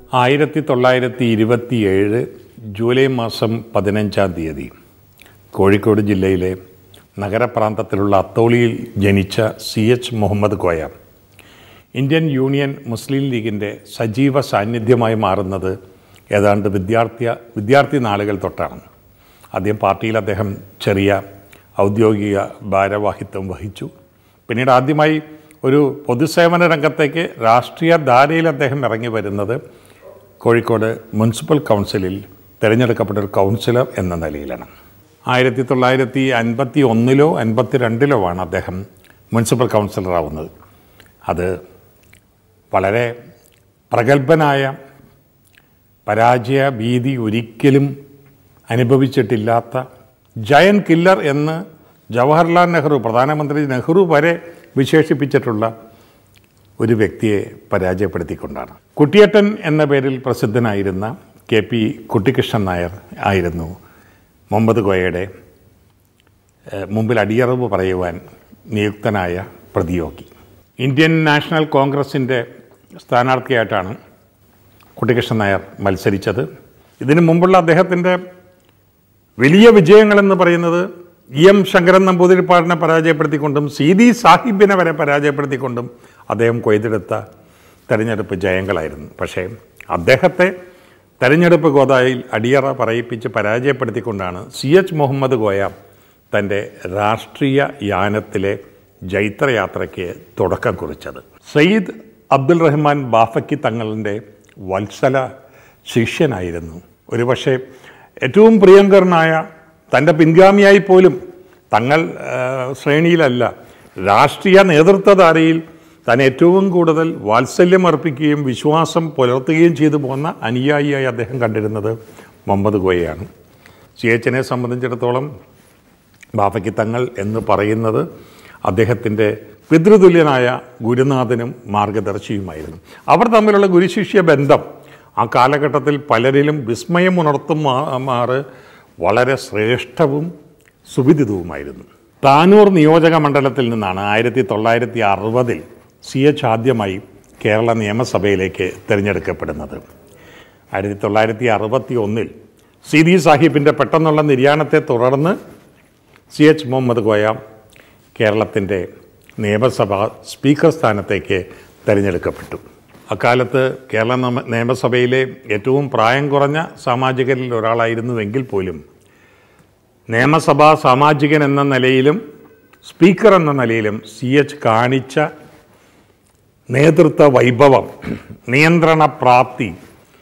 ആയിരത്തി തൊള്ളായിരത്തി ഇരുപത്തിയേഴ് ജൂലൈ മാസം പതിനഞ്ചാം തീയതി കോഴിക്കോട് ജില്ലയിലെ നഗരപ്രാന്തത്തിലുള്ള അത്തോളിയിൽ ജനിച്ച C H Muhammad Koya Indian Union Muslim ലീഗിൻ്റെ സജീവ സാന്നിധ്യമായി മാറുന്നത് ഏതാണ്ട് വിദ്യാർത്ഥി വിദ്യാർത്ഥി നാളുകൾ തൊട്ടാണ് ആദ്യം പാർട്ടിയിൽ അദ്ദേഹം ചെറിയ ഔദ്യോഗിക ഭാരവാഹിത്വം വഹിച്ചു പിന്നീട് ആദ്യമായി ഒരു പൊതുസേവന രംഗത്തേക്ക് രാഷ്ട്രീയ ധാരയിൽ അദ്ദേഹം ഇറങ്ങി വരുന്നത് കോഴിക്കോട് മുനിസിപ്പൽ കൗൺസിലിൽ തിരഞ്ഞെടുക്കപ്പെട്ട ഒരു കൗൺസിലർ എന്ന നിലയിലാണ് ആയിരത്തി തൊള്ളായിരത്തി അൻപത്തി ഒന്നിലോ അൻപത്തി രണ്ടിലോ ആണ് അദ്ദേഹം മുനിസിപ്പൽ കൗൺസിലറാവുന്നത് അത് വളരെ പ്രഗത്ഭനായ പരാജയ ഭീതി ഒരിക്കലും അനുഭവിച്ചിട്ടില്ലാത്ത ജയൻ കില്ലർ എന്ന് ജവഹർലാൽ നെഹ്റു പ്രധാനമന്ത്രി നെഹ്റു വരെ വിശേഷിപ്പിച്ചിട്ടുള്ള ഒരു വ്യക്തിയെ പരാജയപ്പെടുത്തിക്കൊണ്ടാണ് കുട്ടിയേട്ടൻ എന്ന പേരിൽ പ്രസിദ്ധനായിരുന്ന കെ പി കുട്ടിക്കൃഷ്ണൻ നായർ ആയിരുന്നു മുഹമ്മദ് കോയയുടെ ഏഹ്, മുമ്പിൽ അടിയറവ് പറയുവാൻ നിയുക്തനായ പ്രതിയോഗി ഇന്ത്യൻ നാഷണൽ കോൺഗ്രസിൻ്റെ സ്ഥാനാർത്ഥിയായിട്ടാണ് കുട്ടിക്കൃഷ്ണൻ നായർ മത്സരിച്ചത് ഇതിനു മുമ്പുള്ള അദ്ദേഹത്തിൻ്റെ വലിയ വിജയങ്ങളെന്ന് പറയുന്നത് ഇ എം ശങ്കരൻ നമ്പൂതിരിപ്പാടിനെ പരാജയപ്പെടുത്തിക്കൊണ്ടും സി ഡി സാഹിബിനെ വരെ പരാജയപ്പെടുത്തിക്കൊണ്ടും അദ്ദേഹം കൊയ്തെടുത്ത തെരഞ്ഞെടുപ്പ് ജയങ്ങളായിരുന്നു പക്ഷേ അദ്ദേഹത്തെ തെരഞ്ഞെടുപ്പ് ഗോതായിൽ അടിയറ പറയിപ്പിച്ച് പരാജയപ്പെടുത്തിക്കൊണ്ടാണ് സി എച്ച് മുഹമ്മദ് ഗോയ തൻ്റെ രാഷ്ട്രീയ യാനത്തിലെ ജൈത്രയാത്രയ്ക്ക് തുടക്കം കുറിച്ചത് സയ്യിദ് അബ്ദുൽ റഹ്മാൻ ബാഫക്കി തങ്ങളുടെ വത്സല ശിഷ്യനായിരുന്നു ഒരുപക്ഷെ ഏറ്റവും പ്രിയങ്കരനായ തൻ്റെ പിൻഗാമിയായി പോലും തങ്ങൾ ആ, ശ്രേണിയിലല്ല രാഷ്ട്രീയ നേതൃത്വധാരയിൽ താൻ ഏറ്റവും കൂടുതൽ വാത്സല്യം അർപ്പിക്കുകയും വിശ്വാസം പുലർത്തുകയും ചെയ്തു പോന്ന അനുയായിയായി അദ്ദേഹം കണ്ടിരുന്നത് മുഹമ്മദ് ഗോയയാണ് സി എച്ചിനെ സംബന്ധിച്ചിടത്തോളം ബാഫയ്ക്ക് തങ്ങൾ എന്ന് പറയുന്നത് അദ്ദേഹത്തിൻ്റെ പിതൃതുല്യനായ ഗുരുനാഥനും മാർഗദർശിയുമായിരുന്നു അവർ തമ്മിലുള്ള ഗുരുശിഷ്യ ബന്ധം ആ കാലഘട്ടത്തിൽ പലരിലും വിസ്മയം ഉണർത്തും മാ- മാറ് വളരെ ശ്രേഷ്ഠവും സുവിദിതവുമായിരുന്നു താനൂർ നിയോജക മണ്ഡലത്തിൽ നിന്നാണ് ആയിരത്തി തൊള്ളായിരത്തി അറുപതിൽ സി എച്ച് ആദ്യമായി കേരള നിയമസഭയിലേക്ക് തിരഞ്ഞെടുക്കപ്പെടുന്നത് ആയിരത്തി തൊള്ളായിരത്തി അറുപത്തി ഒന്നിൽ സി ഡി സാഹിബിൻ്റെ പെട്ടെന്നുള്ള നിര്യാണത്തെ തുടർന്ന് സി എച്ച് മുഹമ്മദ് കോയ കേരളത്തിൻ്റെ നിയമസഭ സ്പീക്കർ സ്ഥാനത്തേക്ക് തിരഞ്ഞെടുക്കപ്പെട്ടു അക്കാലത്ത് കേരള നിയമ- നിയമസഭയിലെ ഏറ്റവും പ്രായം കുറഞ്ഞ സാമാജികരിൽ ഒരാളായിരുന്നുവെങ്കിൽ പോലും നിയമസഭാ സാമാജികൻ എന്ന നിലയിലും സ്പീക്കർ എന്ന നിലയിലും സി എച്ച് കാണിച്ച നേതൃത്വ വൈഭവം നിയന്ത്രണ പ്രാപ്തി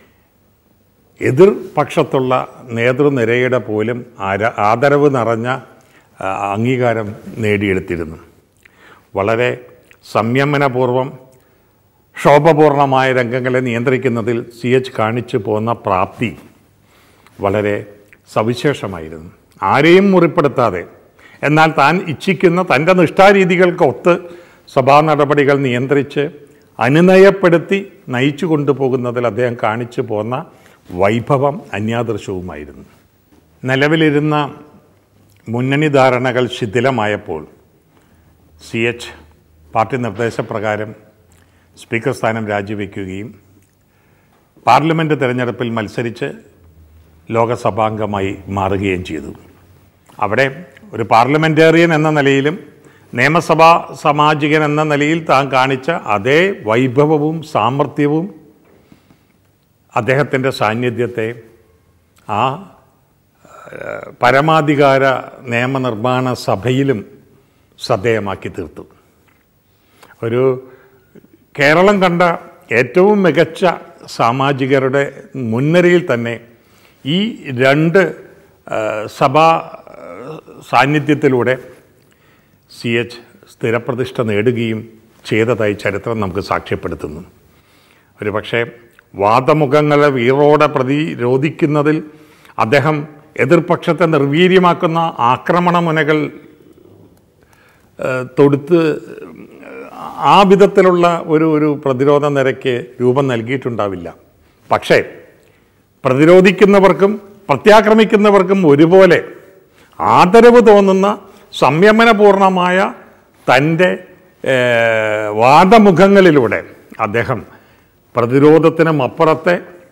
എതിർപക്ഷത്തുള്ള നേതൃനിരയുടെ പോലും ആര ആദരവ് നിറഞ്ഞ ആ, അംഗീകാരം നേടിയെടുത്തിരുന്നു വളരെ സംയമനപൂർവം ക്ഷോഭപൂർണമായ രംഗങ്ങളെ നിയന്ത്രിക്കുന്നതിൽ സി എച്ച് കാണിച്ചു പോന്ന പ്രാപ്തി വളരെ സവിശേഷമായിരുന്നു ആരെയും മുറിപ്പെടുത്താതെ എന്നാൽ താൻ ഇച്ഛിക്കുന്ന തൻ്റെ നിഷ്ഠാരീതികൾക്കൊത്ത് സഭാ നടപടികൾ നിയന്ത്രിച്ച് അനുനയപ്പെടുത്തി നയിച്ചു കൊണ്ടുപോകുന്നതിൽ അദ്ദേഹം കാണിച്ചു പോന്ന വൈഭവം അന്യാദൃശവുമായിരുന്നു നിലവിലിരുന്ന മുന്നണി ധാരണകൾ ശിഥിലമായപ്പോൾ സി എച്ച് പാർട്ടി നിർദ്ദേശപ്രകാരം സ്പീക്കർ സ്ഥാനം രാജിവെക്കുകയും പാർലമെൻറ്റ് തിരഞ്ഞെടുപ്പിൽ മത്സരിച്ച് ലോകസഭാംഗമായി മാറുകയും ചെയ്തു അവിടെ ഒരു പാർലമെൻറ്റേറിയൻ എന്ന നിലയിലും നിയമസഭാ സാമാജികൻ എന്ന നിലയിൽ താൻ കാണിച്ച അതേ വൈഭവവും സാമർഥ്യവും അദ്ദേഹത്തിൻ്റെ സാന്നിധ്യത്തെ ആ ഏഹ്, പരമാധികാര നിയമനിർമ്മാണ സഭയിലും ശ്രദ്ധേയമാക്കി തീർത്തു ഒരു കേരളം കണ്ട ഏറ്റവും മികച്ച സാമാജികരുടെ മുൻനിരയിൽ തന്നെ ഈ രണ്ട് ആ, സഭാ ആ, സാന്നിധ്യത്തിലൂടെ സി എച്ച് സ്ഥിരപ്രതിഷ്ഠ നേടുകയും ചെയ്തതായി ചരിത്രം നമുക്ക് സാക്ഷ്യപ്പെടുത്തുന്നു ഒരു പക്ഷേ വാദമുഖങ്ങളെ വീറോടെ പ്രതിരോധിക്കുന്നതിൽ അദ്ദേഹം എതിർപക്ഷത്തെ നിർവീര്യമാക്കുന്ന ആക്രമണ മുനകൾ ഏഹ്, തൊടുത്ത് ആ വിധത്തിലുള്ള ഒരു ഒരു പ്രതിരോധ നിരക്ക് രൂപം നൽകിയിട്ടുണ്ടാവില്ല പക്ഷേ പ്രതിരോധിക്കുന്നവർക്കും പ്രത്യാക്രമിക്കുന്നവർക്കും ഒരുപോലെ ആദരവ് തോന്നുന്ന സംയമനപൂർണമായ തൻ്റെ ഏഹ്, വാദമുഖങ്ങളിലൂടെ അദ്ദേഹം പ്രതിരോധത്തിനും അപ്പുറത്തെ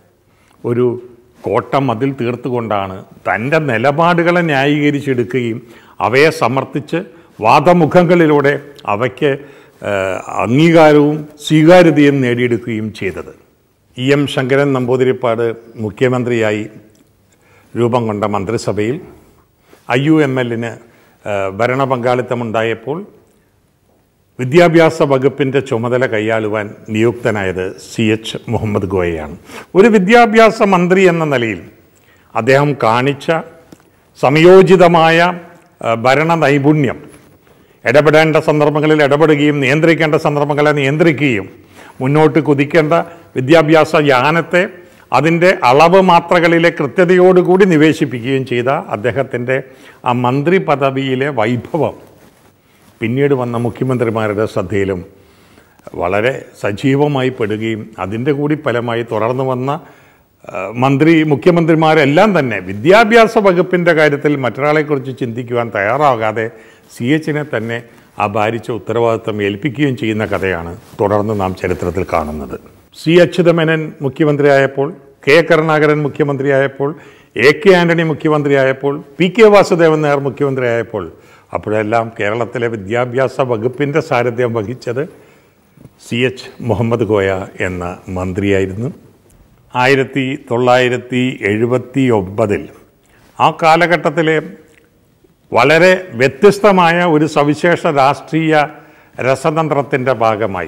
ഒരു കോട്ട മതിൽ തീർത്തുകൊണ്ടാണ് തൻ്റെ നിലപാടുകളെ ന്യായീകരിച്ചെടുക്കുകയും അവയെ സമർത്ഥിച്ച് വാദമുഖങ്ങളിലൂടെ അവയ്ക്ക് ഏഹ്, അംഗീകാരവും സ്വീകാര്യതയും നേടിയെടുക്കുകയും ചെയ്തത് ഇ എം ശങ്കരൻ നമ്പൂതിരിപ്പാട് മുഖ്യമന്ത്രിയായി രൂപം കൊണ്ട മന്ത്രിസഭയിൽ ഐ യു എം എല്ലിന് ഭരണ പങ്കാളിത്തമുണ്ടായപ്പോൾ വിദ്യാഭ്യാസ വകുപ്പിൻ്റെ ചുമതല കൈയാളുവാൻ നിയുക്തനായത് സി എച്ച് മുഹമ്മദ് ഗോയയാണ് ഒരു വിദ്യാഭ്യാസ മന്ത്രി എന്ന നിലയിൽ അദ്ദേഹം കാണിച്ച സംയോജിതമായ ആ, ഭരണ നൈപുണ്യം ഇടപെടേണ്ട സന്ദർഭങ്ങളിൽ ഇടപെടുകയും നിയന്ത്രിക്കേണ്ട സന്ദർഭങ്ങളെ നിയന്ത്രിക്കുകയും മുന്നോട്ട് കുതിക്കേണ്ട വിദ്യാഭ്യാസ യാനത്തെ അതിൻ്റെ അളവ് മാത്രകളിലെ കൃത്യതയോടുകൂടി നിവേശിപ്പിക്കുകയും ചെയ്ത അദ്ദേഹത്തിൻ്റെ ആ മന്ത്രി പദവിയിലെ വൈഭവം പിന്നീട് വന്ന മുഖ്യമന്ത്രിമാരുടെ ശ്രദ്ധയിലും വളരെ സജീവമായി പെടുകയും അതിൻ്റെ കൂടി ഫലമായി തുടർന്ന് വന്ന ആ, മന്ത്രി മുഖ്യമന്ത്രിമാരെല്ലാം തന്നെ വിദ്യാഭ്യാസ വകുപ്പിൻ്റെ കാര്യത്തിൽ മറ്റൊരാളെക്കുറിച്ച് ചിന്തിക്കുവാൻ തയ്യാറാകാതെ സി എച്ചിനെ തന്നെ ആ ഭാരിച്ച ഉത്തരവാദിത്വം ഏൽപ്പിക്കുകയും ചെയ്യുന്ന കഥയാണ് തുടർന്ന് നാം ചരിത്രത്തിൽ കാണുന്നത് സി അച്യുതമേനൻ മുഖ്യമന്ത്രിയായപ്പോൾ കെ കരുണാകരൻ മുഖ്യമന്ത്രിയായപ്പോൾ എ കെ ആന്റണി മുഖ്യമന്ത്രിയായപ്പോൾ പി കെ വാസുദേവൻ നായർ മുഖ്യമന്ത്രിയായപ്പോൾ അപ്പോഴെല്ലാം കേരളത്തിലെ വിദ്യാഭ്യാസ വകുപ്പിൻ്റെ സാരഥ്യം വഹിച്ചത് സി എച്ച് മുഹമ്മദ് കോയ എന്ന മന്ത്രിയായിരുന്നു ആയിരത്തി തൊള്ളായിരത്തി എഴുപത്തി ഒമ്പതിൽ ആ കാലഘട്ടത്തിലെ വളരെ വ്യത്യസ്തമായ ഒരു സവിശേഷ രാഷ്ട്രീയ രസതന്ത്രത്തിൻ്റെ ഭാഗമായി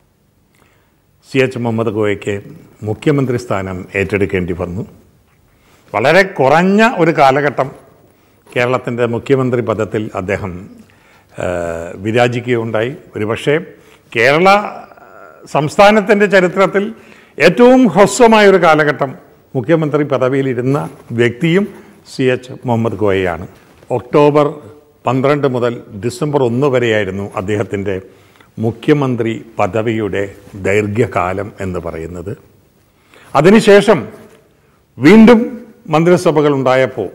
സി എച്ച് മുഹമ്മദ് ഗോയയ്ക്ക് മുഖ്യമന്ത്രി സ്ഥാനം ഏറ്റെടുക്കേണ്ടി വന്നു വളരെ കുറഞ്ഞ ഒരു കാലഘട്ടം കേരളത്തിൻ്റെ മുഖ്യമന്ത്രി പദത്തിൽ അദ്ദേഹം ആ, വിരാജിക്കുകയുണ്ടായി ഒരുപക്ഷെ കേരള സംസ്ഥാനത്തിൻ്റെ ചരിത്രത്തിൽ ഏറ്റവും ഹ്രസ്വമായ ഒരു കാലഘട്ടം മുഖ്യമന്ത്രി പദവിയിലിരുന്ന വ്യക്തിയും സി എച്ച് മുഹമ്മദ് ഗോയയാണ് ഒക്ടോബർ പന്ത്രണ്ട് മുതൽ ഡിസംബർ ഒന്ന് വരെയായിരുന്നു അദ്ദേഹത്തിൻ്റെ മുഖ്യമന്ത്രി പദവിയുടെ ദൈർഘ്യകാലം എന്ന് പറയുന്നത് അതിനുശേഷം വീണ്ടും മന്ത്രിസഭകൾ ഉണ്ടായപ്പോൾ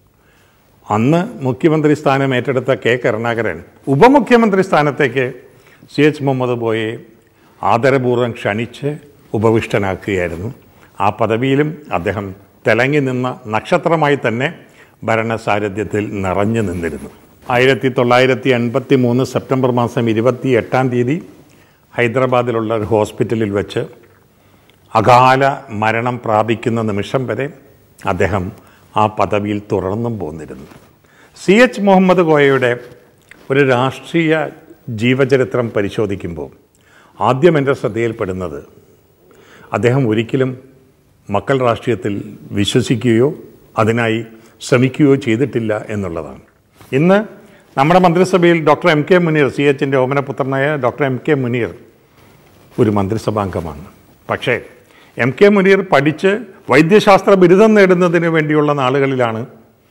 അന്ന് മുഖ്യമന്ത്രി സ്ഥാനം ഏറ്റെടുത്ത കെ കരുണാകരൻ ഉപമുഖ്യമന്ത്രി സ്ഥാനത്തേക്ക് സി എച്ച് മുഹമ്മദ് ബോയെ ആദരപൂർവ്വം ക്ഷണിച്ച് ഉപവിഷ്ടനാക്കുകയായിരുന്നു ആ പദവിയിലും അദ്ദേഹം തിളങ്ങി നിന്ന നക്ഷത്രമായി തന്നെ ഭരണസാരഥ്യത്തിൽ നിറഞ്ഞു നിന്നിരുന്നു ആയിരത്തി തൊള്ളായിരത്തി എൺപത്തി മൂന്ന് സെപ്റ്റംബർ മാസം ഇരുപത്തി എട്ടാം തീയതി ഹൈദരാബാദിലുള്ള ഒരു ഹോസ്പിറ്റലിൽ വെച്ച് അകാല മരണം പ്രാപിക്കുന്ന നിമിഷം വരെ അദ്ദേഹം ആ പദവിയിൽ തുടർന്നും പോന്നിരുന്നു സി എച്ച് മുഹമ്മദ് കോയയുടെ ഒരു രാഷ്ട്രീയ ജീവചരിത്രം പരിശോധിക്കുമ്പോൾ ആദ്യം എൻ്റെ ശ്രദ്ധയിൽപ്പെടുന്നത് അദ്ദേഹം ഒരിക്കലും മക്കൾ രാഷ്ട്രീയത്തിൽ വിശ്വസിക്കുകയോ അതിനായി ശ്രമിക്കുകയോ ചെയ്തിട്ടില്ല എന്നുള്ളതാണ് ഇന്ന് നമ്മുടെ മന്ത്രിസഭയിൽ doctor M K Muneer C എച്ചിൻ്റെ ഓമനപുത്രനായ ഡോക്ടർ എം കെ മുനീർ ഒരു മന്ത്രിസഭാംഗമാണ് പക്ഷേ എം കെ മുനീർ പഠിച്ച് വൈദ്യശാസ്ത്ര ബിരുദം നേടുന്നതിന് വേണ്ടിയുള്ള നാളുകളിലാണ്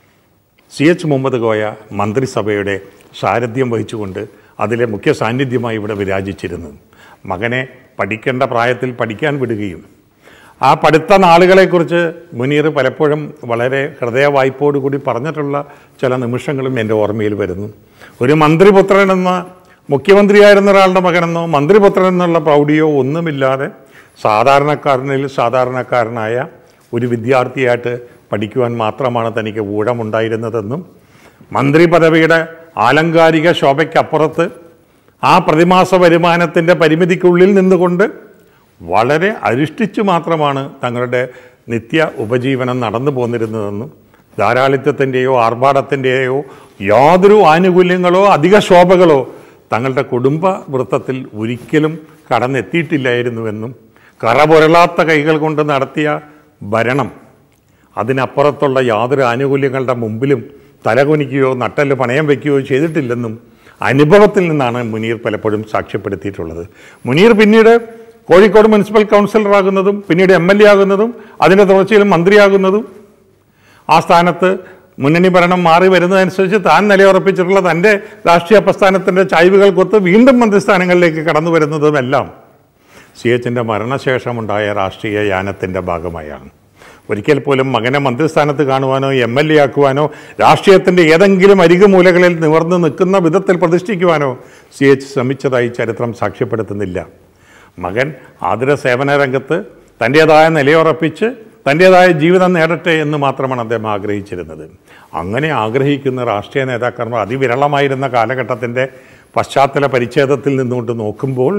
സി എച്ച് മുഹമ്മദ് കോയ മന്ത്രിസഭയുടെ സാരഥ്യം വഹിച്ചുകൊണ്ട് അതിലെ മുഖ്യ സാന്നിധ്യമായി ഇവിടെ വിരാജിച്ചിരുന്നത് മകനെ പഠിക്കേണ്ട പ്രായത്തിൽ പഠിക്കാൻ വിടുകയും ആ പഠിത്ത നാളുകളെക്കുറിച്ച് മുനീർ പലപ്പോഴും വളരെ ഹൃദയവായ്പോടുകൂടി പറഞ്ഞിട്ടുള്ള ചില നിമിഷങ്ങളും എൻ്റെ ഓർമ്മയിൽ വരുന്നു ഒരു മന്ത്രിപുത്രനെന്ന മുഖ്യമന്ത്രിയായിരുന്ന ഒരാളുടെ മകനെന്നോ മന്ത്രിപുത്രൻ എന്നുള്ള പ്രൗഢിയോ ഒന്നുമില്ലാതെ സാധാരണക്കാരനിൽ സാധാരണക്കാരനായ ഒരു വിദ്യാർത്ഥിയായിട്ട് പഠിക്കുവാൻ മാത്രമാണ് തനിക്ക് ഊഴമുണ്ടായിരുന്നതെന്നും മന്ത്രി പദവിയുടെ ആലങ്കാരിക ശോഭയ്ക്കപ്പുറത്ത് ആ പ്രതിമാസ വരുമാനത്തിൻ്റെ പരിമിതിക്കുള്ളിൽ നിന്നുകൊണ്ട് വളരെ അരിഷ്ടിച്ചു മാത്രമാണ് തങ്ങളുടെ നിത്യ ഉപജീവനം നടന്നു പോന്നിരുന്നതെന്നും ധാരാളിത്വത്തിൻ്റെയോ ആർഭാടത്തിൻ്റെയോ യാതൊരു ആനുകൂല്യങ്ങളോ അധിക ശോഭകളോ തങ്ങളുടെ കുടുംബ വൃത്തത്തിൽ ഒരിക്കലും കടന്നെത്തിയിട്ടില്ലായിരുന്നുവെന്നും കറപുരളാത്ത കൈകൾ കൊണ്ട് നടത്തിയ ഭരണം അതിനപ്പുറത്തുള്ള യാതൊരു ആനുകൂല്യങ്ങളുടെ മുമ്പിലും തലകുനിക്കുകയോ നട്ടല് പണയം വയ്ക്കുകയോ ചെയ്തിട്ടില്ലെന്നും അനുഭവത്തിൽ നിന്നാണ് മുനീർ പലപ്പോഴും സാക്ഷ്യപ്പെടുത്തിയിട്ടുള്ളത് മുനീർ പിന്നീട് കോഴിക്കോട് മുനിസിപ്പൽ കൗൺസിലറാകുന്നതും പിന്നീട് എം എൽ എ ആകുന്നതും അതിൻ്റെ തുടർച്ചയിൽ മന്ത്രിയാകുന്നതും ആ സ്ഥാനത്ത് മുന്നണി ഭരണം മാറി വരുന്നതനുസരിച്ച് താൻ നിലയുറപ്പിച്ചിട്ടുള്ള തൻ്റെ രാഷ്ട്രീയ പ്രസ്ഥാനത്തിൻ്റെ ചായ്വുകൾ കൊത്ത് വീണ്ടും മന്ത്രിസ്ഥാനങ്ങളിലേക്ക് കടന്നു വരുന്നതുമെല്ലാം സി എച്ചിൻ്റെ മരണശേഷമുണ്ടായ രാഷ്ട്രീയ യാനത്തിൻ്റെ ഭാഗമായാണ് ഒരിക്കൽ പോലും മകനെ മന്ത്രിസ്ഥാനത്ത് കാണുവാനോ എം എൽ എ ആക്കുവാനോ രാഷ്ട്രീയത്തിൻ്റെ ഏതെങ്കിലും അരികുമൂലകളിൽ നിവർന്നു നിൽക്കുന്ന വിധത്തിൽ പ്രതിഷ്ഠിക്കുവാനോ സി എച്ച് ശ്രമിച്ചതായി ചരിത്രം സാക്ഷ്യപ്പെടുത്തുന്നില്ല മകൻ ആതുര സേവന രംഗത്ത് തൻ്റേതായ നിലയുറപ്പിച്ച് തൻ്റേതായ ജീവിതം നേടട്ടെ എന്ന് മാത്രമാണ് അദ്ദേഹം ആഗ്രഹിച്ചിരുന്നത് അങ്ങനെ ആഗ്രഹിക്കുന്ന രാഷ്ട്രീയ നേതാക്കന്മാർ അതിവിരളമായിരുന്ന കാലഘട്ടത്തിൻ്റെ പശ്ചാത്തല പരിച്ഛേദത്തിൽ നിന്നുകൊണ്ട് നോക്കുമ്പോൾ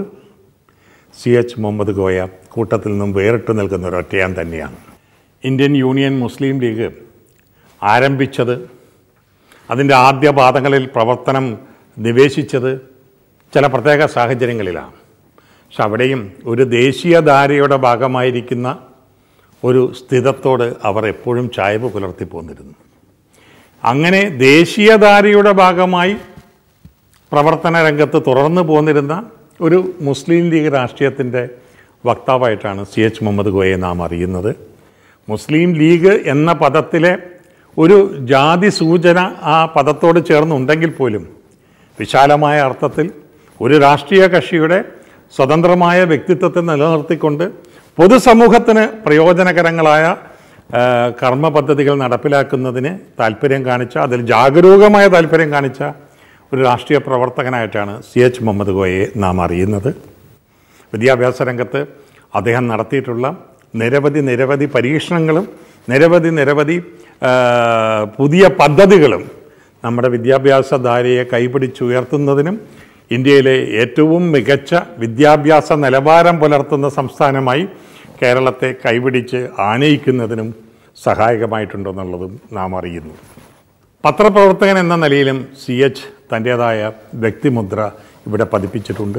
സി എച്ച് മുഹമ്മദ് ഗോയ കൂട്ടത്തിൽ നിന്നും വേറിട്ട് നിൽക്കുന്ന ഒരൊറ്റയാൻ തന്നെയാണ് ഇന്ത്യൻ യൂണിയൻ മുസ്ലിം ലീഗ് ആരംഭിച്ചത് അതിൻ്റെ ആദ്യ പാദങ്ങളിൽ പ്രവർത്തനം നിവേശിച്ചത് ചില പ്രത്യേക സാഹചര്യങ്ങളിലാണ് പക്ഷെ അവിടെയും ഒരു ദേശീയധാരയുടെ ഭാഗമായിരിക്കുന്ന ഒരു സ്ഥിതത്തോട് അവർ എപ്പോഴും ചായ്വ് പുലർത്തി പോന്നിരുന്നു അങ്ങനെ ദേശീയധാരയുടെ ഭാഗമായി പ്രവർത്തന രംഗത്ത് തുടർന്നു പോന്നിരുന്ന ഒരു മുസ്ലിം ലീഗ് രാഷ്ട്രീയത്തിൻ്റെ വക്താവായിട്ടാണ് സി എച്ച് മുഹമ്മദ് ഗോയെ നാം അറിയുന്നത് മുസ്ലിം ലീഗ് എന്ന പദത്തിലെ ഒരു ജാതി സൂചന ആ പദത്തോട് ചേർന്നുണ്ടെങ്കിൽ പോലും വിശാലമായ അർത്ഥത്തിൽ ഒരു രാഷ്ട്രീയ കക്ഷിയുടെ സ്വതന്ത്രമായ വ്യക്തിത്വത്തെ നിലനിർത്തിക്കൊണ്ട് പൊതുസമൂഹത്തിന് പ്രയോജനകരങ്ങളായ ആ, കർമ്മ പദ്ധതികൾ നടപ്പിലാക്കുന്നതിന് താല്പര്യം കാണിച്ച അതിൽ ജാഗരൂകമായ താല്പര്യം കാണിച്ച ഒരു രാഷ്ട്രീയ പ്രവർത്തകനായിട്ടാണ് സി എച്ച് മുഹമ്മദ് ഗോയെ നാം അറിയുന്നത് വിദ്യാഭ്യാസ രംഗത്ത് അദ്ദേഹം നടത്തിയിട്ടുള്ള നിരവധി നിരവധി പരീക്ഷണങ്ങളും നിരവധി നിരവധി ആ, പുതിയ പദ്ധതികളും നമ്മുടെ വിദ്യാഭ്യാസ ധാരയെ കൈപിടിച്ചുയർത്തുന്നതിനും ഇന്ത്യയിലെ ഏറ്റവും മികച്ച വിദ്യാഭ്യാസ നിലവാരം പുലർത്തുന്ന സംസ്ഥാനമായി കേരളത്തെ കൈപിടിച്ച് ആനയിക്കുന്നതിനും സഹായകമായിട്ടുണ്ടെന്നുള്ളതും നാം അറിയുന്നു പത്രപ്രവർത്തകൻ എന്ന നിലയിലും സി എച്ച് തൻ്റേതായ വ്യക്തിമുദ്ര ഇവിടെ പതിപ്പിച്ചിട്ടുണ്ട്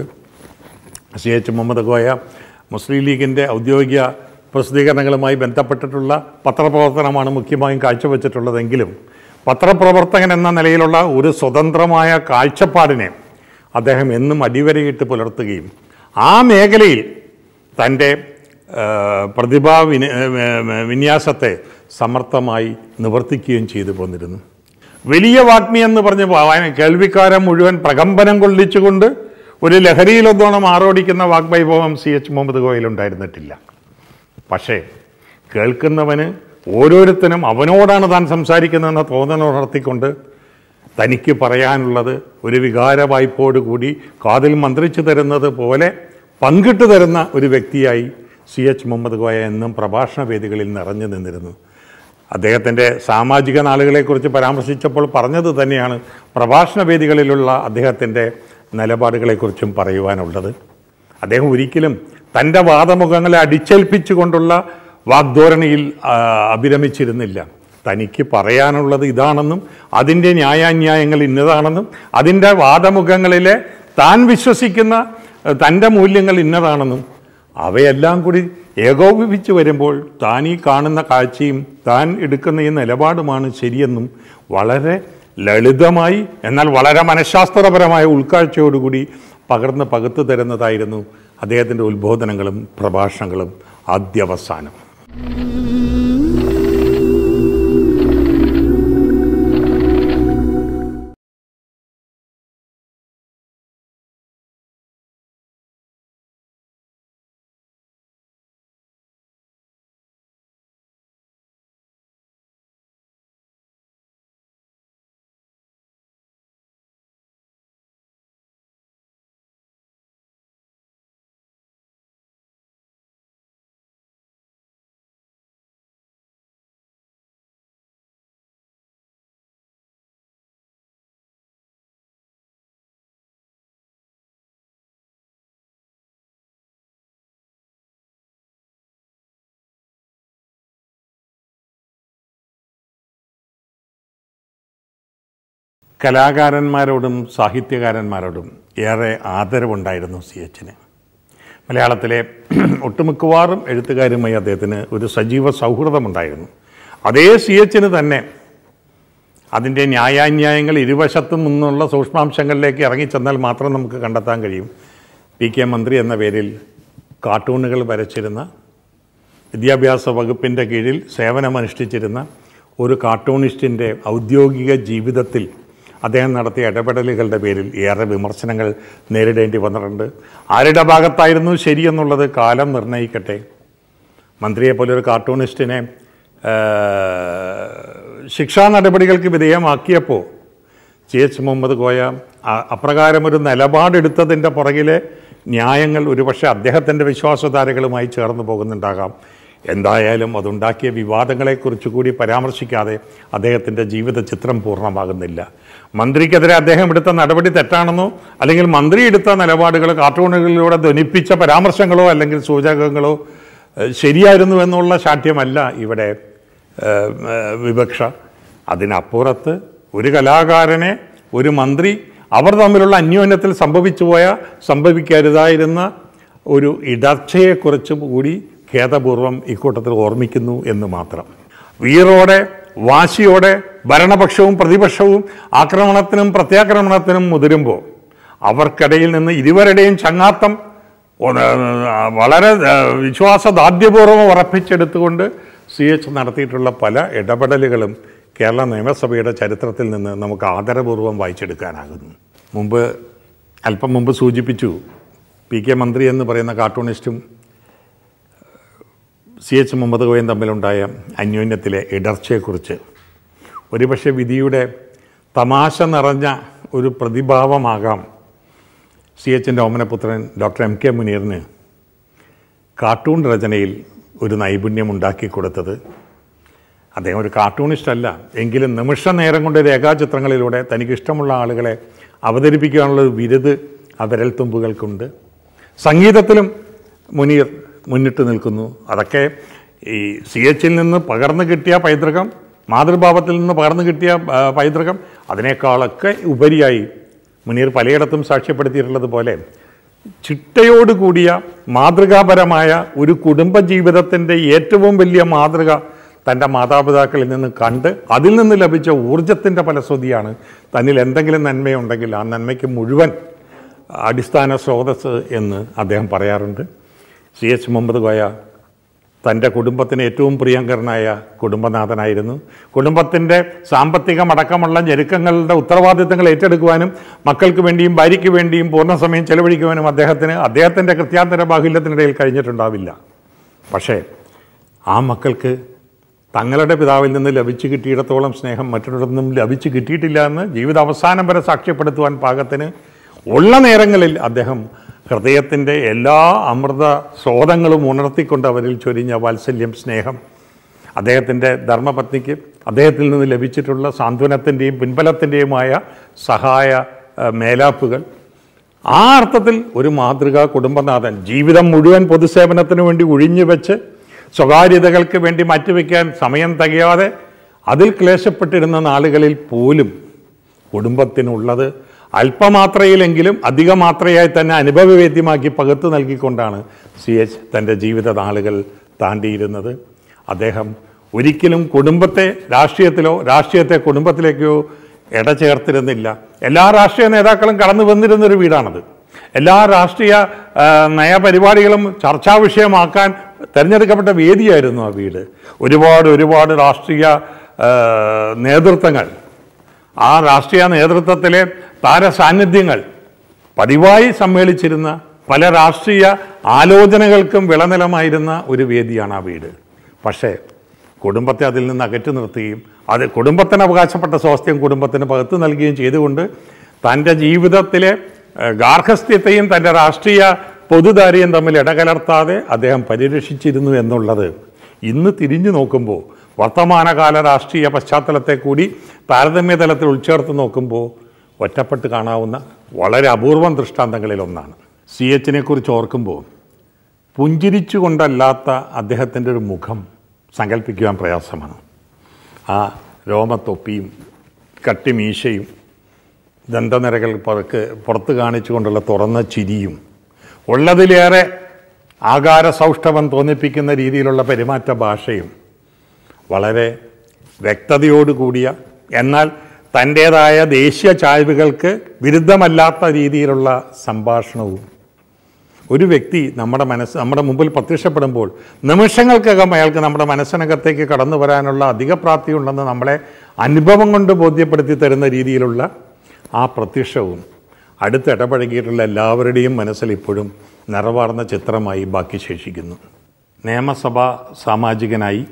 സി എച്ച് മുഹമ്മദ് ഗോയ മുസ്ലിം ലീഗിൻ്റെ ഔദ്യോഗിക പ്രസിദ്ധീകരണങ്ങളുമായി ബന്ധപ്പെട്ടിട്ടുള്ള പത്രപ്രവർത്തനമാണ് മുഖ്യമായും കാഴ്ചവെച്ചിട്ടുള്ളതെങ്കിലും പത്രപ്രവർത്തകൻ എന്ന നിലയിലുള്ള ഒരു സ്വതന്ത്രമായ കാഴ്ചപ്പാടിനെ അദ്ദേഹം എന്നും അടിവരയിട്ട് പുലർത്തുകയും ആ മേഖലയിൽ തൻ്റെ ആ, പ്രതിഭാ വിന ഏ, വിന്യാസത്തെ സമർത്ഥമായി നിവർത്തിക്കുകയും ചെയ്തു പോന്നിരുന്നു വലിയ വാഗ്മി എന്ന് പറഞ്ഞ് വായന കേൾവിക്കാരൻ മുഴുവൻ പ്രകമ്പനം കൊള്ളിച്ചുകൊണ്ട് ഒരു ലഹരിയിലൊന്നോണം ആറോടിക്കുന്ന വാഗ്വൈഭവം സി എച്ച് മുഹമ്മദ് ഗോയൽ ഉണ്ടായിരുന്നിട്ടില്ല പക്ഷേ കേൾക്കുന്നവന് ഓരോരുത്തരും അവനോടാണ് താൻ സംസാരിക്കുന്നതെന്ന തോന്നൽ ഉണർത്തിക്കൊണ്ട് തനിക്ക് പറയാനുള്ളത് ഒരു വികാര വായ്പോടുകൂടി കാതിൽ മന്ത്രിച്ചു തരുന്നത് പോലെ പങ്കിട്ട് തരുന്ന ഒരു വ്യക്തിയായി സി എച്ച് മുഹമ്മദ് കോയ എന്നും പ്രഭാഷണ വേദികളിൽ നിറഞ്ഞു നിന്നിരുന്നു അദ്ദേഹത്തിൻ്റെ സാമാജിക നാളുകളെക്കുറിച്ച് പരാമർശിച്ചപ്പോൾ പറഞ്ഞത് തന്നെയാണ് പ്രഭാഷണ വേദികളിലുള്ള അദ്ദേഹത്തിൻ്റെ നിലപാടുകളെക്കുറിച്ചും പറയുവാനുള്ളത് അദ്ദേഹം ഒരിക്കലും തൻ്റെ വാദമുഖങ്ങളെ അടിച്ചേൽപ്പിച്ചുകൊണ്ടുള്ള വാഗ്ധോരണിയിൽ ആ, അഭിരമിച്ചിരുന്നില്ല തനിക്ക് പറയാനുള്ളത് ഇതാണെന്നും അതിൻ്റെ ന്യായാന്യായങ്ങൾ ഇന്നതാണെന്നും അതിൻ്റെ വാദമുഖങ്ങളിലെ താൻ വിശ്വസിക്കുന്ന ഏഹ്, തൻ്റെ മൂല്യങ്ങൾ ഇന്നതാണെന്നും അവയെല്ലാം കൂടി ഏകോപിപ്പിച്ച് വരുമ്പോൾ താൻ ഈ കാണുന്ന കാഴ്ചയും താൻ എടുക്കുന്ന ഈ നിലപാടുമാണ് ശരിയെന്നും വളരെ ലളിതമായി എന്നാൽ വളരെ മനഃശാസ്ത്രപരമായ ഉൾക്കാഴ്ചയോടുകൂടി പകർന്ന് പകുത്തു തരുന്നതായിരുന്നു അദ്ദേഹത്തിൻ്റെ ഉത്ബോധനങ്ങളും പ്രഭാഷണങ്ങളും ആദ്യവസാനം കലാകാരന്മാരോടും സാഹിത്യകാരന്മാരോടും ഏറെ ആദരവുണ്ടായിരുന്നു സി എച്ചിന് മലയാളത്തിലെ ഒട്ടുമിക്കവാറും എഴുത്തുകാരുമായി അദ്ദേഹത്തിന് ഒരു സജീവ സൗഹൃദമുണ്ടായിരുന്നു അതേ സി എച്ചിന് തന്നെ അതിൻ്റെ ന്യായാന്യായങ്ങൾ ഇരുവശത്തും നിന്നുള്ള സൂക്ഷ്മാംശങ്ങളിലേക്ക് ഇറങ്ങിച്ചെന്നാൽ മാത്രം നമുക്ക് കണ്ടെത്താൻ കഴിയും പി കെ മന്ത്രി എന്ന പേരിൽ കാർട്ടൂണുകൾ വരച്ചിരുന്ന വിദ്യാഭ്യാസ വകുപ്പിൻ്റെ കീഴിൽ സേവനമനുഷ്ഠിച്ചിരുന്ന ഒരു കാർട്ടൂണിസ്റ്റിൻ്റെ ഔദ്യോഗിക ജീവിതത്തിൽ അദ്ദേഹം നടത്തിയ ഇടപെടലുകളുടെ പേരിൽ ഏറെ വിമർശനങ്ങൾ നേരിടേണ്ടി വന്നിട്ടുണ്ട് ആരുടെ ഭാഗത്തായിരുന്നു ശരിയെന്നുള്ളത് കാലം നിർണ്ണയിക്കട്ടെ മന്ത്രിയെ പോലെ ഒരു കാർട്ടൂണിസ്റ്റിനെ ആ, ശിക്ഷാ നടപടികൾക്ക് വിധേയമാക്കിയപ്പോൾ സി എച്ച് മുഹമ്മദ് കോയ അ- അപ്രകാരമൊരു നിലപാടെടുത്തതിൻ്റെ പുറകിലെ ന്യായങ്ങൾ ഒരുപക്ഷെ അദ്ദേഹത്തിൻ്റെ വിശ്വാസധാരകളുമായി ചേർന്ന് പോകുന്നുണ്ടാകാം എന്തായാലും അതുണ്ടാക്കിയ വിവാദങ്ങളെക്കുറിച്ച് കൂടി പരാമർശിക്കാതെ അദ്ദേഹത്തിൻ്റെ ജീവിത ചിത്രം പൂർണ്ണമാകുന്നില്ല മന്ത്രിക്കെതിരെ അദ്ദേഹം എടുത്ത നടപടി തെറ്റാണെന്നോ അല്ലെങ്കിൽ മന്ത്രി എടുത്ത നിലപാടുകൾ കാർട്ടൂണുകളിലൂടെ ധ്വനിപ്പിച്ച പരാമർശങ്ങളോ അല്ലെങ്കിൽ സൂചകങ്ങളോ ഏഹ്, ശരിയായിരുന്നു എന്നുള്ള ശാഠ്യമല്ല ഇവിടെ ഏഹ്, ഏഹ്, വിവക്ഷ അതിനപ്പുറത്ത് ഒരു കലാകാരനെ ഒരു മന്ത്രി അവർ തമ്മിലുള്ള അന്യോന്യത്തിൽ സംഭവിച്ചു പോയ സംഭവിക്കരുതായിരുന്ന ഒരു ഇടർച്ചയെക്കുറിച്ചും കൂടി ഖേദപൂർവം ഇക്കൂട്ടത്തിൽ ഓർമ്മിക്കുന്നു എന്ന് മാത്രം വീറോടെ വാശിയോടെ ഭരണപക്ഷവും പ്രതിപക്ഷവും ആക്രമണത്തിനും പ്രത്യാക്രമണത്തിനും മുതിരുമ്പോൾ അവർക്കിടയിൽ നിന്ന് ഇരുവരുടെയും ചങ്ങാത്തം ഒന്ന് വളരെ ഏഹ്, വിശ്വാസദാർഢ്യപൂർവ്വം ഉറപ്പിച്ചെടുത്തുകൊണ്ട് സി എച്ച് നടത്തിയിട്ടുള്ള പല ഇടപെടലുകളും കേരള നിയമസഭയുടെ ചരിത്രത്തിൽ നിന്ന് നമുക്ക് ആദരപൂർവ്വം വായിച്ചെടുക്കാനാകുന്നു മുമ്പ് അല്പം മുമ്പ് സൂചിപ്പിച്ചു പി കെ മന്ത്രി എന്ന് പറയുന്ന കാർട്ടൂണിസ്റ്റും സി എച്ച് മുഹമ്മദ് കോയും തമ്മിലുണ്ടായ അന്യോന്യത്തിലെ ഇടർച്ചയെക്കുറിച്ച് ഒരുപക്ഷെ വിധിയുടെ തമാശ നിറഞ്ഞ ഒരു പ്രതിഭാവമാകാം സി എച്ചിൻ്റെ ഓമനപുത്രൻ ഡോക്ടർ എം കെ മുനീറിന് കാർട്ടൂൺ രചനയിൽ ഒരു നൈപുണ്യം ഉണ്ടാക്കി കൊടുത്തത് അദ്ദേഹം ഒരു കാർട്ടൂണിസ്റ്റ് അല്ല എങ്കിലും നിമിഷ നേരം കൊണ്ട് രേഖാചിത്രങ്ങളിലൂടെ തനിക്ക് ഇഷ്ടമുള്ള ആളുകളെ അവതരിപ്പിക്കാനുള്ള ഒരു വിരുത് ആ വിരൽത്തുമ്പുകൾക്കുണ്ട് സംഗീതത്തിലും മുനീർ മുന്നിട്ട് നിൽക്കുന്നു അതൊക്കെ ഈ സി എച്ചിൽ നിന്ന് പകർന്നു കിട്ടിയ പൈതൃകം മാതൃഭാവത്തിൽ നിന്ന് പകർന്നു കിട്ടിയ ആ, പൈതൃകം അതിനേക്കാളൊക്കെ ഉപരിയായി മുനീർ പലയിടത്തും സാക്ഷ്യപ്പെടുത്തിയിട്ടുള്ളത് പോലെ ചിട്ടയോടുകൂടിയ മാതൃകാപരമായ ഒരു കുടുംബ ജീവിതത്തിൻ്റെ ഏറ്റവും വലിയ മാതൃക തൻ്റെ മാതാപിതാക്കളിൽ നിന്ന് കണ്ട് അതിൽ നിന്ന് ലഭിച്ച ഊർജത്തിൻ്റെ ഫലശ്രുതിയാണ് തന്നിൽ എന്തെങ്കിലും നന്മയുണ്ടെങ്കിൽ ആ നന്മയ്ക്ക് മുഴുവൻ അടിസ്ഥാന സ്രോതസ് എന്ന് അദ്ദേഹം പറയാറുണ്ട് സി എച്ച് മുഹമ്മദ് കോയ തൻ്റെ കുടുംബത്തിന് ഏറ്റവും പ്രിയങ്കരനായ കുടുംബനാഥനായിരുന്നു കുടുംബത്തിൻ്റെ സാമ്പത്തികമടക്കമുള്ള ഞെരുക്കങ്ങളുടെ ഉത്തരവാദിത്തങ്ങൾ ഏറ്റെടുക്കുവാനും മക്കൾക്ക് വേണ്ടിയും ഭാര്യയ്ക്ക് വേണ്ടിയും പൂർണ്ണ സമയം ചെലവഴിക്കുവാനും അദ്ദേഹത്തിന് അദ്ദേഹത്തിൻ്റെ കൃത്യാന്തര ബാഹുല്യത്തിനിടയിൽ കഴിഞ്ഞിട്ടുണ്ടാവില്ല പക്ഷേ ആ മക്കൾക്ക് തങ്ങളുടെ പിതാവിൽ നിന്ന് ലഭിച്ചു കിട്ടിയിടത്തോളം സ്നേഹം മറ്റൊരിടത്തുനിന്നും ലഭിച്ചു കിട്ടിയിട്ടില്ല എന്ന് ജീവിത അവസാനം വരെ സാക്ഷ്യപ്പെടുത്തുവാൻ പാകത്തിന് ഉള്ള നേരങ്ങളിൽ അദ്ദേഹം ഹൃദയത്തിൻ്റെ എല്ലാ അമൃത സ്രോതങ്ങളും ഉണർത്തിക്കൊണ്ട് അവരിൽ ചൊരിഞ്ഞ വാത്സല്യം സ്നേഹം അദ്ദേഹത്തിൻ്റെ ധർമ്മപത്നിക്ക് അദ്ദേഹത്തിൽ നിന്ന് ലഭിച്ചിട്ടുള്ള സാന്ത്വനത്തിൻ്റെയും പിൻബലത്തിൻ്റെയുമായ സഹായ ആ, മേലാപ്പുകൾ ആ അർത്ഥത്തിൽ ഒരു മാതൃകാ കുടുംബനാഥൻ ജീവിതം മുഴുവൻ പൊതുസേവനത്തിന് വേണ്ടി ഒഴിഞ്ഞു വെച്ച് സ്വകാര്യതകൾക്ക് വേണ്ടി മാറ്റിവെക്കാൻ സമയം തികയാതെ അതിൽ ക്ലേശപ്പെട്ടിരുന്ന നാളുകളിൽ പോലും കുടുംബത്തിനുള്ളത് അല്പമാത്രയിലെങ്കിലും അധികമാത്രയായി തന്നെ അനുഭവവേദ്യമാക്കി പകർത്തു നൽകിക്കൊണ്ടാണ് സി എച്ച് തൻ്റെ ജീവിത നാളുകൾ താണ്ടിയിരുന്നത് അദ്ദേഹം ഒരിക്കലും കുടുംബത്തെ രാഷ്ട്രീയത്തിലോ രാഷ്ട്രീയത്തെ കുടുംബത്തിലേക്കോ ഇടചേർത്തിരുന്നില്ല എല്ലാ രാഷ്ട്രീയ നേതാക്കളും കടന്നു വന്നിരുന്നൊരു വീടാണത് എല്ലാ രാഷ്ട്രീയ ആ, നയപരിപാടികളും ചർച്ചാ വിഷയമാക്കാൻ തിരഞ്ഞെടുക്കപ്പെട്ട വേദിയായിരുന്നു ആ വീട് ഒരുപാട് ഒരുപാട് രാഷ്ട്രീയ ആ, നേതൃത്വങ്ങൾ ആ രാഷ്ട്രീയ നേതൃത്വത്തിലെ താര സാന്നിധ്യങ്ങൾ പതിവായി സമ്മേളിച്ചിരുന്ന പല രാഷ്ട്രീയ ആലോചനകൾക്കും വിളനിലമായിരുന്ന ഒരു വേദിയാണ് ആ വീട് പക്ഷേ കുടുംബത്തെ അതിൽ നിന്ന് അകറ്റി നിർത്തുകയും അത് കുടുംബത്തിന് അവകാശപ്പെട്ട സ്വാസ്ഥ്യം കുടുംബത്തിന് പകർത്തു നൽകുകയും ചെയ്തുകൊണ്ട് തൻ്റെ ജീവിതത്തിലെ ഏഹ്, ഗാർഹസ്ഥ്യത്തെയും തൻ്റെ രാഷ്ട്രീയ പൊതുധാരയും തമ്മിൽ ഇടകലർത്താതെ അദ്ദേഹം പരിരക്ഷിച്ചിരുന്നു എന്നുള്ളത് ഇന്ന് തിരിഞ്ഞു നോക്കുമ്പോൾ വർത്തമാനകാല രാഷ്ട്രീയ പശ്ചാത്തലത്തെ കൂടി താരതമ്യ തലത്തിൽ ഉൾച്ചേർത്ത് നോക്കുമ്പോൾ ഒറ്റപ്പെട്ട് കാണാവുന്ന വളരെ അപൂർവം ദൃഷ്ടാന്തങ്ങളിൽ ഒന്നാണ് സി എച്ചിനെ കുറിച്ച് ഓർക്കുമ്പോൾ പുഞ്ചിരിച്ചുകൊണ്ടല്ലാത്ത അദ്ദേഹത്തിൻ്റെ ഒരു മുഖം സങ്കല്പിക്കുവാൻ പ്രയാസമാണ് ആ രോമത്തൊപ്പിയും കട്ടിമീശയും ദന്തനിരകൾ പുറക്ക് പുറത്ത് കാണിച്ചുകൊണ്ടുള്ള തുറന്ന ചിരിയും ഉള്ളതിലേറെ ആകാര സൗഷ്ഠവം തോന്നിപ്പിക്കുന്ന രീതിയിലുള്ള പെരുമാറ്റ ഭാഷയും വളരെ വ്യക്തതയോടുകൂടിയ എന്നാൽ തൻ്റേതായ ദേശീയ ചായ്വുകൾക്ക് വിരുദ്ധമല്ലാത്ത രീതിയിലുള്ള സംഭാഷണവും ഒരു വ്യക്തി നമ്മുടെ മനസ്സ് നമ്മുടെ മുമ്പിൽ പ്രത്യക്ഷപ്പെടുമ്പോൾ നിമിഷങ്ങൾക്കകം അയാൾക്ക് നമ്മുടെ മനസ്സിനകത്തേക്ക് കടന്നു വരാനുള്ള അധിക പ്രാപ്തിയുണ്ടെന്ന് നമ്മളെ അനുഭവം കൊണ്ട് ബോധ്യപ്പെടുത്തി തരുന്ന രീതിയിലുള്ള ആ പ്രത്യക്ഷവും അടുത്ത് ഇടപഴകിയിട്ടുള്ള എല്ലാവരുടെയും മനസ്സിൽ ഇപ്പോഴും നിറവാർന്ന ചിത്രമായി ബാക്കി ശേഷിക്കുന്നു നിയമസഭാ സാമാജികനായി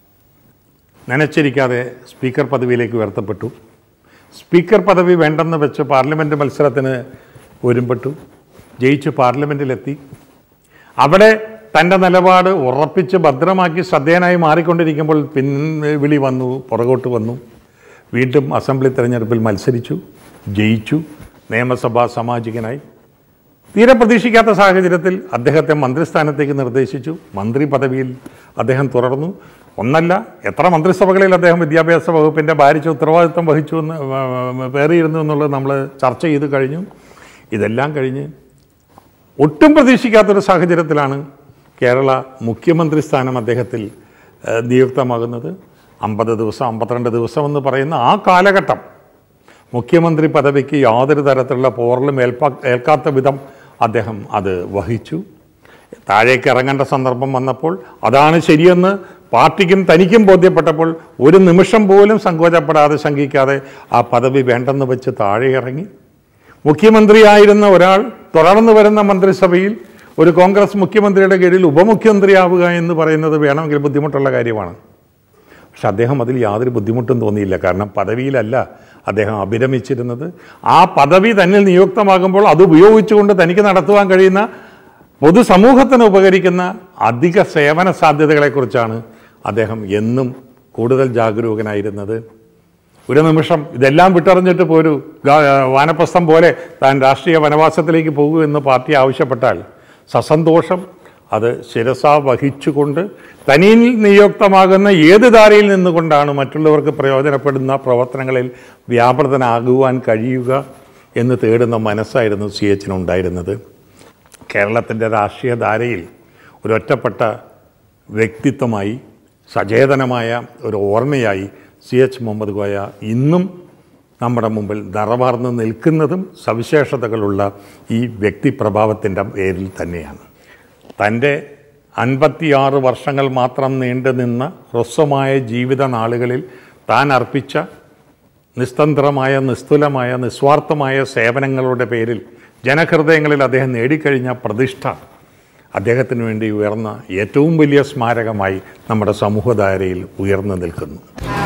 നനച്ചിരിക്കാതെ സ്പീക്കർ പദവിയിലേക്ക് ഉയർത്തപ്പെട്ടു സ്പീക്കർ പദവി വേണ്ടെന്ന് വെച്ച് പാർലമെൻറ്റ് മത്സരത്തിന് ഒരുമ്പെട്ടു ജയിച്ച് പാർലമെൻറ്റിലെത്തി അവിടെ തൻ്റെ നിലപാട് ഉറപ്പിച്ച് ഭദ്രമാക്കി ശ്രദ്ധേയനായി മാറിക്കൊണ്ടിരിക്കുമ്പോൾ പിൻവിളി വന്നു പുറകോട്ട് വന്നു വീണ്ടും അസംബ്ലി തെരഞ്ഞെടുപ്പിൽ മത്സരിച്ചു ജയിച്ചു നിയമസഭാ സാമാജികനായി തീരെ പ്രതീക്ഷിക്കാത്ത സാഹചര്യത്തിൽ അദ്ദേഹത്തെ മന്ത്രിസ്ഥാനത്തേക്ക് നിർദ്ദേശിച്ചു മന്ത്രി പദവിയിൽ അദ്ദേഹം തുടർന്നു ഒന്നല്ല എത്ര മന്ത്രിസഭകളിൽ അദ്ദേഹം വിദ്യാഭ്യാസ വകുപ്പിൻ്റെ ഭാരിച്ച ഉത്തരവാദിത്വം വഹിച്ചു എന്ന് ആ, ആ, പേറിയിരുന്നു എന്നുള്ളത് നമ്മൾ ചർച്ച ചെയ്ത് കഴിഞ്ഞു ഇതെല്ലാം കഴിഞ്ഞ് ഒട്ടും പ്രതീക്ഷിക്കാത്തൊരു സാഹചര്യത്തിലാണ് കേരള മുഖ്യമന്ത്രി സ്ഥാനം അദ്ദേഹത്തിൽ ഏഹ്, നിയുക്തമാകുന്നത് അമ്പത് ദിവസം അമ്പത്തിരണ്ട് ദിവസം എന്ന് പറയുന്ന ആ കാലഘട്ടം മുഖ്യമന്ത്രി പദവിക്ക് യാതൊരു തരത്തിലുള്ള പോറലും ഏൽപ്പാ ഏൽക്കാത്ത വിധം അദ്ദേഹം അത് വഹിച്ചു താഴേക്ക് ഇറങ്ങേണ്ട സന്ദർഭം വന്നപ്പോൾ അതാണ് ശരിയെന്ന് പാർട്ടിക്കും തനിക്കും ബോധ്യപ്പെട്ടപ്പോൾ ഒരു നിമിഷം പോലും സങ്കോചപ്പെടാതെ ശങ്കിക്കാതെ ആ പദവി വേണ്ടെന്ന് വെച്ച് താഴെ ഇറങ്ങി മുഖ്യമന്ത്രിയായിരുന്ന ഒരാൾ തുടർന്ന് വരുന്ന മന്ത്രിസഭയിൽ ഒരു കോൺഗ്രസ് മുഖ്യമന്ത്രിയുടെ കീഴിൽ ഉപമുഖ്യമന്ത്രിയാവുക എന്ന് പറയുന്നത് വേണമെങ്കിൽ ബുദ്ധിമുട്ടുള്ള കാര്യമാണ് പക്ഷെ അദ്ദേഹം അതിൽ യാതൊരു ബുദ്ധിമുട്ടും തോന്നിയില്ല കാരണം പദവിയിലല്ല അദ്ദേഹം അഭിരമിച്ചിരുന്നത് ആ പദവി തന്നിൽ നിയുക്തമാകുമ്പോൾ അത് ഉപയോഗിച്ചുകൊണ്ട് തനിക്ക് നടത്തുവാൻ കഴിയുന്ന പൊതുസമൂഹത്തിന് ഉപകരിക്കുന്ന അധിക സേവന സാധ്യതകളെക്കുറിച്ചാണ് അദ്ദേഹം എന്നും കൂടുതൽ ജാഗരൂകനായിരുന്നത് ഒരു നിമിഷം ഇതെല്ലാം വിട്ടറിഞ്ഞിട്ട് പോരു ഗാ- വാനപ്രസ്ഥം പോലെ താൻ രാഷ്ട്രീയ വനവാസത്തിലേക്ക് പോകൂ എന്ന് പാർട്ടി ആവശ്യപ്പെട്ടാൽ സസന്തോഷം അത് ശിരസ വഹിച്ചുകൊണ്ട് തനിയിൽ നിയുക്തമാകുന്ന ഏത് ധാരയിൽ നിന്നുകൊണ്ടാണ് മറ്റുള്ളവർക്ക് പ്രയോജനപ്പെടുന്ന പ്രവർത്തനങ്ങളിൽ വ്യാപൃതനാകുവാൻ കഴിയുക എന്ന് തേടുന്ന മനസ്സായിരുന്നു സി എച്ചിനുണ്ടായിരുന്നത് കേരളത്തിൻ്റെ രാഷ്ട്രീയ ധാരയിൽ ഒരൊറ്റപ്പെട്ട വ്യക്തിത്വമായി സചേതനമായ ഒരു ഓർമ്മയായി സി എച്ച് മുഹമ്മദ് കോയ ഇന്നും നമ്മുടെ മുമ്പിൽ നിറവാർന്ന് നിൽക്കുന്നതും സവിശേഷതകളുള്ള ഈ വ്യക്തിപ്രഭാവത്തിൻ്റെ പേരിൽ തന്നെയാണ് തൻ്റെ അൻപത്തിയാറ് വർഷങ്ങൾ മാത്രം നീണ്ടു നിന്ന ഹ്രസ്വമായ ജീവിത നാളുകളിൽ താൻ അർപ്പിച്ച നിസ്തന്ത്രമായ നിസ്തുലമായ നിസ്വാർത്ഥമായ സേവനങ്ങളുടെ പേരിൽ ജനഹൃദയങ്ങളിൽ അദ്ദേഹം നേടിക്കഴിഞ്ഞ പ്രതിഷ്ഠ അദ്ദേഹത്തിന് വേണ്ടി ഉയർന്ന ഏറ്റവും വലിയ സ്മാരകമായി നമ്മുടെ സമൂഹധാരയിൽ ഉയർന്നു നിൽക്കുന്നു